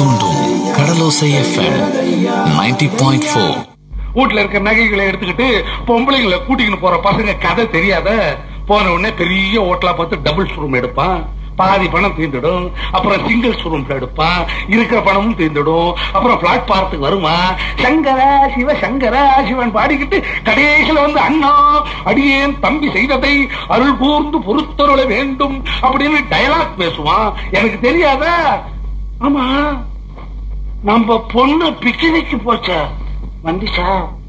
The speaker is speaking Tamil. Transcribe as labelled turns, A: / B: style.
A: தூண்டும் கடலோசை எஃப்எம் 90.4 பாயிண்ட் ஃபோர்
B: வீட்டுல இருக்க நகைகளை எடுத்துக்கிட்டு பொம்பளைங்களை கூட்டிக்கிட்டு போற பசங்க கதை தெரியாத போன உடனே பெரிய ஹோட்டலா பார்த்து டபுள்ஸ் ரூம் எடுப்பான் பாதி பணம் தீர்ந்துடும் அப்புறம் சிங்கிள்ஸ் ரூம்ல எடுப்பான் இருக்கிற பணமும் தீர்ந்துடும் அப்புறம் பிளாட் பார்த்துக்கு வருவான் சங்கரா சிவ சங்கரா சிவன் பாடிக்கிட்டு கடைசியில வந்து அண்ணா அடியேன் தம்பி செய்ததை அருள் கூர்ந்து பொறுத்தருள வேண்டும் அப்படின்னு டயலாக் பேசுவான் எனக்கு தெரியாதா ஆமா நம்ம பொண்ணு பிக்னிக்கு போச்சா வந்துச்சா